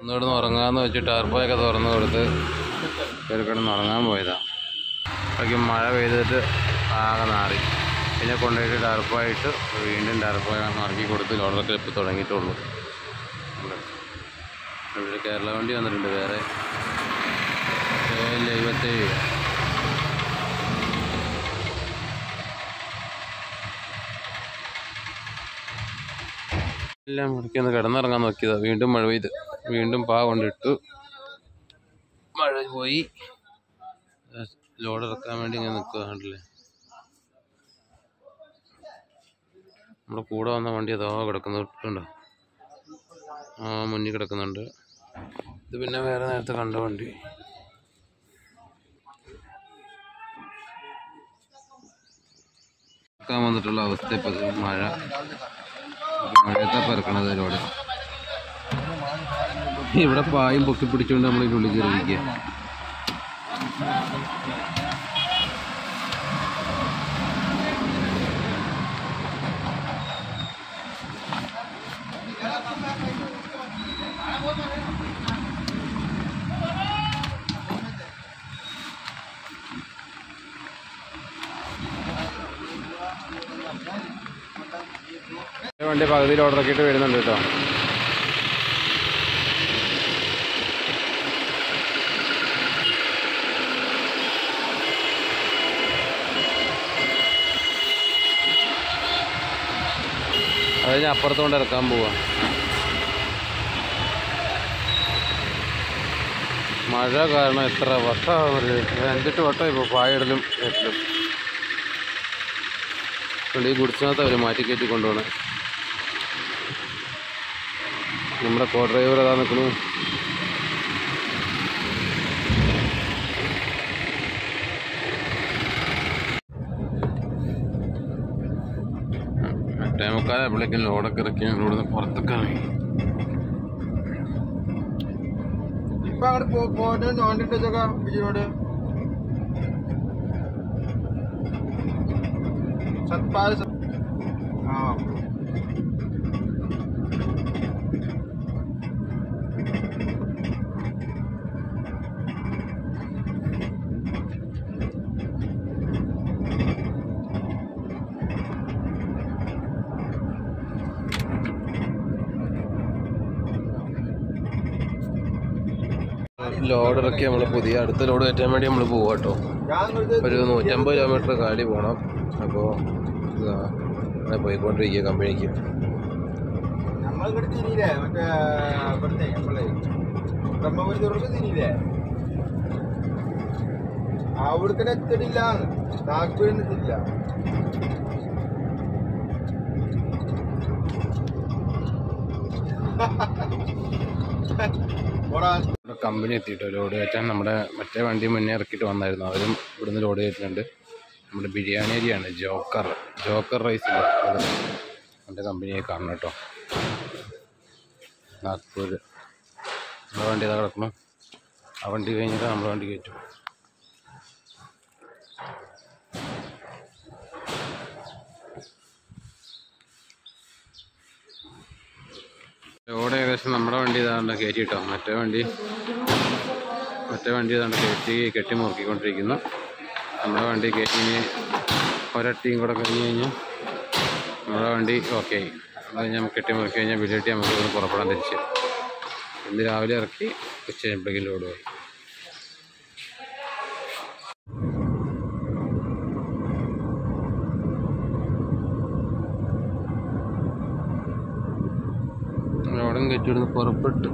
ഒന്നിവിടുന്ന് ഉറങ്ങാന്ന് വെച്ച് ടാർപ്പായൊക്കെ തുറന്നു കൊടുത്ത് കയറി കിടന്ന് ഉറങ്ങാൻ പോയതാ അപ്പോഴേക്കും മഴ പെയ്തിട്ട് ആകെ നാറി പിന്നെ കൊണ്ടുപോയിട്ട് ടാർപ്പായിട്ട് വീണ്ടും ടാർപ്പായ ഇറക്കി കൊടുത്ത് ലോഡറൊക്കെ ഇപ്പോൾ തുടങ്ങിയിട്ടുള്ളൂ ഉണ്ട്. ഇവിടെ കേരള വണ്ടി വന്നിട്ടുണ്ട് വേറെ ഏഴ് എഴുപത്തേഴ് എല്ലാം മുടക്കി ഒന്ന് കിടന്നിറങ്ങാൻ നോക്കിയതാ വീണ്ടും മഴ പെയ്ത് വീണ്ടും പാ കൊണ്ടിട്ടു മഴ പോയി ലോഡ് ഇറക്കാൻ വേണ്ടി ഇങ്ങനെ നിൽക്കുക കണ്ടില്ലേ നമ്മുടെ കൂടെ വന്ന വണ്ടി അതോ കിടക്കുന്നുണ്ടോ ആ മുന്നിൽ കിടക്കുന്നുണ്ട് ഇത് പിന്നെ വേറെ നേരത്തെ കണ്ട വണ്ടി ഇറക്കാൻ വന്നിട്ടുള്ള അവസ്ഥ ഇപ്പൊ ഇത് മഴ മഴയത്താ പറക്കണത് ലോഡ് ഇവിടെ പായും പൊക്കി പിടിച്ചുകൊണ്ട് നമ്മൾ ഇതിനുള്ളിൽ കയറിയിരിക്കുക വണ്ടി പകുതിയിൽ ഓർഡർ ആക്കിയിട്ട് വരുന്നുണ്ട് കേട്ടോ അത് കഴിഞ്ഞ് അപ്പുറത്തുകൊണ്ട് ഇറക്കാൻ പോവാ മഴ കാരണം എത്ര വട്ടമാണ് അഞ്ചെട്ട് വട്ടം ഇപ്പോൾ പായിടലും കയറ്റലും കൊണ്ട് ഈ ഗുഡ്സിനകത്ത് അവർ മാറ്റി കയറ്റി കൊണ്ടുപോകണേ നമ്മുടെ കോ ഡ്രൈവർ അതാ നിൽക്കണു എട്ടേ മുക്കാലായപ്പോഴേക്കും ലോഡൊക്കെ ഇറക്കി ഇവിടുന്ന് പുറത്തൊക്കെ ഇറങ്ങി ഇപ്പൊ അങ്ങോട്ട് പോ- പോയിട്ട് നോണ്ടിട്ട് വെച്ചേക്ക വിജയോട് സത്പാൽ സ- ആ ലോഡ് ഇറക്കി നമ്മൾ പുതിയ അടുത്ത ലോഡ് കയറ്റാൻ വേണ്ടി നമ്മൾ പോവാ കേട്ടോ ഞാൻ ഇവിടുത്തെ ഒരു നൂറ്റമ്പത് കിലോമീറ്റർ കാലി പോകണം അപ്പോൾ അങ്ങനെ പോയിക്കൊണ്ടിരിക്കുക കമ്പനിക്ക് നമ്മൾ ഇവിടെ തിരിയില്ലേ മറ്റേ ഇവിടുത്തെ നമ്മളെ ബ്രഹ്മപുരി തുറക്ക് തിരിയില്ലേ അവിടക്കനെ എത്തടില്ല നാഗ്പൂരിന് എത്തില്ല പോടാ ഇവിടെ കമ്പനി എത്തിയിട്ടോ ലോഡ് കയറ്റാൻ നമ്മുടെ മറ്റേ വണ്ടി മുന്നേ ഇറക്കിയിട്ട് വന്നായിരുന്നു അവരും ഇവിടുന്ന് ലോഡ് കയറ്റുന്നുണ്ട് നമ്മുടെ ബിരിയാണി അരിയാണ് ജോക്കർ ജോക്കർ റൈസ് ഇല്ലേ അത് നമ്മുടെ കമ്പനിയെ കാണണം കേട്ടോ നാഗ്പൂർ നമ്മുടെ വണ്ടി ഇതാ കിടക്കണം ആ വണ്ടി കഴിഞ്ഞിട്ട് നമ്മുടെ വണ്ടി കയറ്റും ലോഡ് ഏകദേശം നമ്മുടെ വണ്ടി ഇതാണ്ട് കയറ്റി കിട്ടോ മറ്റേ വണ്ടി മറ്റേ വണ്ടി ഇതാണ്ട് കയറ്റി കെട്ടി മുറുക്കിക്കൊണ്ടിരിക്കുന്നു നമ്മുടെ വണ്ടി കയറ്റി ഇനി ഒരട്ടിയും കൂടെ കഴിഞ്ഞ് കഴിഞ്ഞാൽ നമ്മുടെ വണ്ടി ഓക്കെ ആയി അത് കഴിഞ്ഞ് നമുക്ക് കെട്ടി മുറുക്കി കഴിഞ്ഞാൽ ബില്ലെട്ടി നമുക്ക് ഇവിടെ പുറപ്പെടാൻ തിരിച്ച് ഇന്ന് രാവിലെ ഇറക്കി ഉച്ച കഴിയുമ്പോഴേക്കും ലോഡ് പോയി ലോഡും കയറ്റി ഇവിടുന്ന് പുറപ്പെട്ടു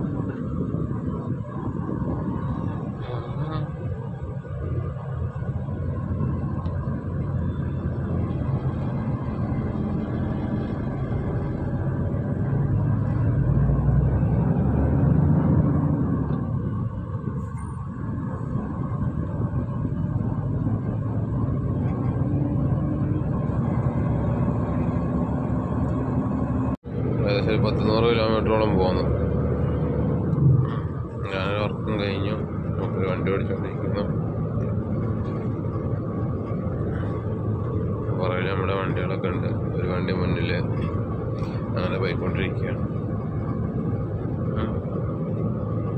ഏകദേശം ഒരു പത്ത് നൂറ് കിലോമീറ്ററോളം പോകുന്നു ഞാനൊരു വർക്കും കഴിഞ്ഞു ഒരു വണ്ടി ഓടിച്ചുകൊണ്ടിരിക്കുന്നു പുറകിൽ നമ്മുടെ വണ്ടികളൊക്കെ ഉണ്ട് ഒരു വണ്ടി മുന്നിൽ അങ്ങനെ പോയിക്കൊണ്ടിരിക്കുകയാണ് ഉം.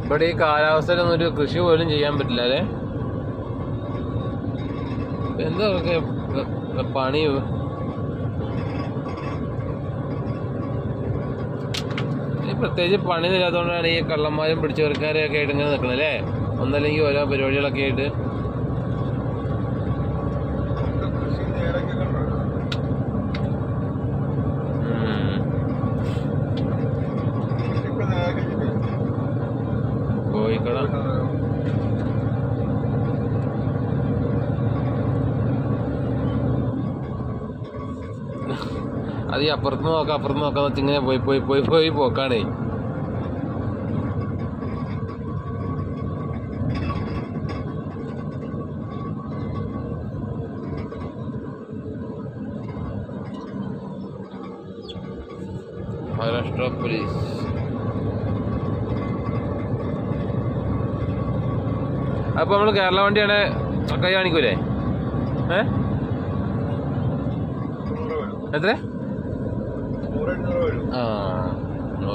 ഇവിടെ ഈ കാലാവസ്ഥയിലൊന്നും ഒരു കൃഷി പോലും ചെയ്യാൻ പറ്റില്ല അല്ലേ എന്താ ഇതൊക്കെ വ- പണി ഈ പ്രത്യേകിച്ച് പണി ഇല്ലാത്തതുകൊണ്ടാണ് ഈ കള്ളന്മാരും പിടിച്ചവർക്കാരെയൊക്കെ ആയിട്ട് ഇങ്ങനെ നിൽക്കുന്നത് അല്ലേ ഒന്നല്ലെങ്കിൽ ഓരോ പരിപാടികളൊക്കെ ആയിട്ട് കൃഷി നേരൊക്കെ കണ്ടോ ഉം. കൃഷിയൊക്കെ നേരൊക്കെ ചെയ്തു. കോഴിക്കട അത് ഈ അപ്പുറത്ത് നോക്കാം അപ്പുറത്ത് നോക്കാന്ന് വെച്ച് ഇങ്ങനെ പോയി പോയി പോയി പോയി പോക്കാണേ മഹാരാഷ്ട്ര പോലീസ് അപ്പൊ നമ്മള് കേരള വണ്ടിയാണ് കൈ കാണിക്കൂലേ ഏ നൂറ് വരും എത്ര നൂറ് എണ്ണൂറ് വരും ആ ഓ.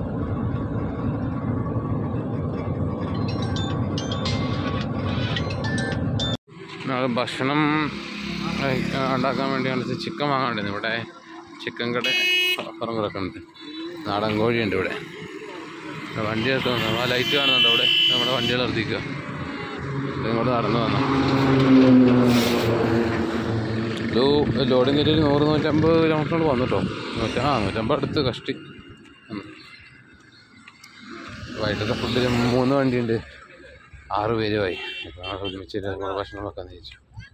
ഞങ്ങൾ ഭക്ഷണം കഴിക്കാൻ- ഉണ്ടാക്കാൻ വേണ്ടിയാണ് ചിക്കൻ വാങ്ങാണ്ടിരുന്നു ഇവിടെ ചിക്കൻ കട അപ്പുറം കിടക്കുന്നുണ്ട് നാടൻ കോഴിയുണ്ട് ഇവിടെ ഇവിടെ വണ്ടി നിർത്തുന്നു ആ ലൈറ്റ് കാണുന്നുണ്ട് അവിടെ നമ്മുടെ വണ്ടികൾ നിർത്തിക്കുക ഇങ്ങോട്ട് നടന്നു വന്നു ഇത് ലോഡിങ് കയറ്റി നൂറ് നൂറ്റമ്പത് കിലോമീറ്റർ വന്നു കേട്ടോ നൂറ്റ ആ നൂറ്റമ്പത് അടുത്ത് കഷ്ടി ഉം. വൈകിട്ടത്തെ ഫുഡിൽ മൂന്ന് വണ്ടിയുണ്ട് ആറ് പേരുമായി അപ്പോൾ ആ ഒരുമിച്ച് ഇരുന്ന് കൂടെ ഭക്ഷണം വെക്കാന്ന് ചോദിച്ചു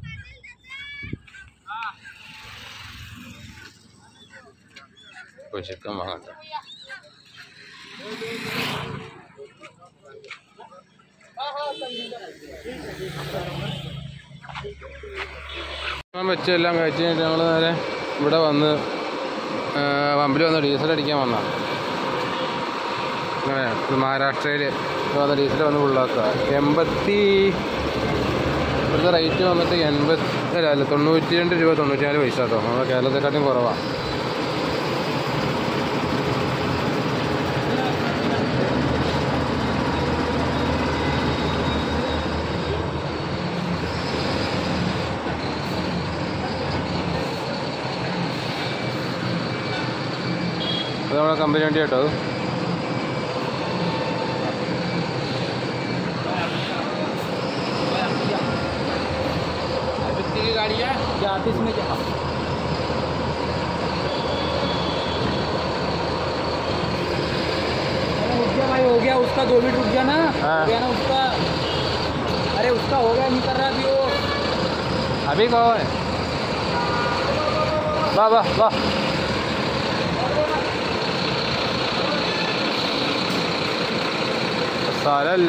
ഇപ്പോൾ ചിക്കൻ വാങ്ങണ്ട ഭക്ഷണം വെച്ച് എല്ലാം കഴിച്ച് കഴിഞ്ഞിട്ട് ഞങ്ങൾ നേരെ ഇവിടെ വന്ന് പമ്പിൽ വന്ന് ഡീസൽ അടിക്കാൻ വന്ന അങ്ങനെ ഇത് മഹാരാഷ്ട്രയിൽ വന്ന് ഡീസൽ വന്ന് ഫുള്ളാക്കുക എൺപത്തി ഇവിടുത്തെ റേറ്റ് വന്നിട്ട് എൺപത്തി അല്ല അല്ല തൊണ്ണൂറ്റി രണ്ട് രൂപ തൊണ്ണൂറ്റി നാല് പൈസ കേട്ടോ നമ്മുടെ കേരളത്തെക്കാട്ടും കുറവാണ് അത് നമ്മുടെ കമ്പനി വണ്ടി കേട്ടോ അത് रुक गया भाई हो गया उसका दो मिनट रुक गया ना हाँ। हो गया ना उसका अरे उसका हो गया नहीं कर रहा अभी वो अभी कहो है वाह वाह वाह സ്ഥലമല്ല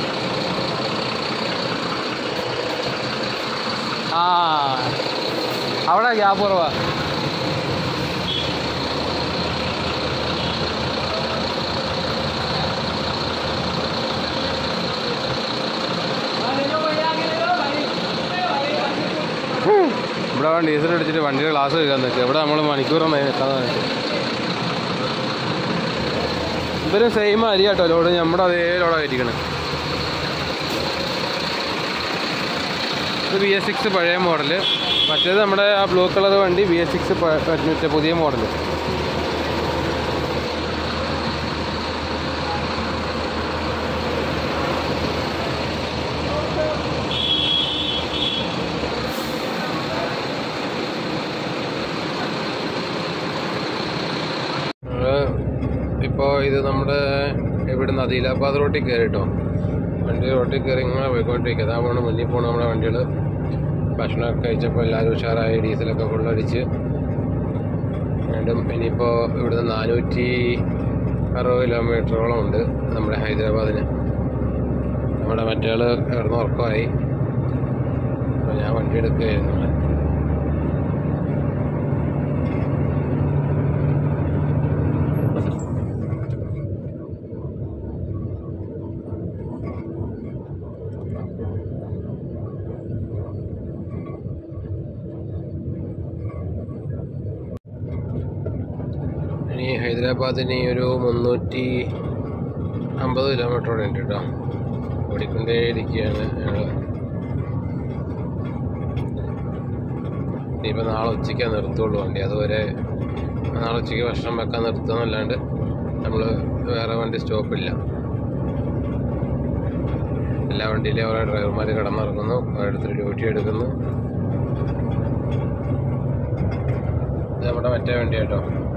ആ അവിടെ ഗ്യാപ്പ് കുറവാ ഇവിടെ അവൻ ഡീസൽ അടിച്ചിട്ട് വണ്ടിയുടെ ഗ്ലാസ് കഴുകാൻ നിൽക്കുക ഇവിടെ നമ്മൾ മണിക്കൂറും നിൽക്കാൻ ഇവരും സെയിം അരി കേട്ടോ ലോഡ് നമ്മുടെ അതേ ലോഡാണ് കയറ്റിക്കണേ ഇത് ബി എസ് സിക്സ് പഴയ മോഡല് മറ്റേത് നമ്മുടെ ആ ബ്ലൂ കളർ വണ്ടി ബി എസ് സിക്സ് മറ്റേ പുതിയ മോഡല് ഇപ്പോൾ ഇത് നമ്മുടെ ഇവിടുന്ന് അദീലാബാദ് റോട്ടിൽ കയറി കേട്ടോ വണ്ടി റോട്ടിൽ കയറി ഇങ്ങനെ പോയിക്കൊണ്ടിരിക്കുക അതാ പോണ മുന്നിൽ പോണ നമ്മുടെ വണ്ടികൾ ഭക്ഷണമൊക്കെ കഴിച്ചപ്പോൾ എല്ലാവരും ഉഷാറായി ഡീസലൊക്കെ ഫുള്ളടിച്ച് വീണ്ടും ഇനിയിപ്പോൾ ഇവിടുന്ന് നാനൂറ്റി അറുപത് കിലോമീറ്ററോളം ഉണ്ട് നമ്മുടെ ഹൈദരാബാദിന് നമ്മുടെ മറ്റേയാൾ കിടന്ന് ഉറക്കമായി അപ്പോൾ ഞാൻ വണ്ടി എടുക്കുകയായിരുന്നു ഇനി ഹൈദരാബാദിന് ഒരു മുന്നൂറ്റി അമ്പത് കിലോമീറ്ററോടെ ഉണ്ട് കേട്ടോ ഓടിക്കൊണ്ടേയിരിക്കുകയാണ് ഞങ്ങൾ ഇനിയിപ്പോൾ നാളെ ഉച്ചയ്ക്കേ നിർത്തുള്ളൂ വണ്ടി അതുവരെ നാളെ ഉച്ചയ്ക്ക് ഭക്ഷണം വെക്കാൻ നിർത്തുന്നല്ലാണ്ട് നമ്മൾ വേറെ വണ്ടി സ്റ്റോപ്പില്ല എല്ലാ വണ്ടിയിലും ഓരോ ഡ്രൈവർമാർ കിടന്നിറങ്ങുന്നു ഓരോരുത്തർ ഡ്യൂട്ടി എടുക്കുന്നു ഇത് നമ്മുടെ മറ്റേ വണ്ടി കേട്ടോ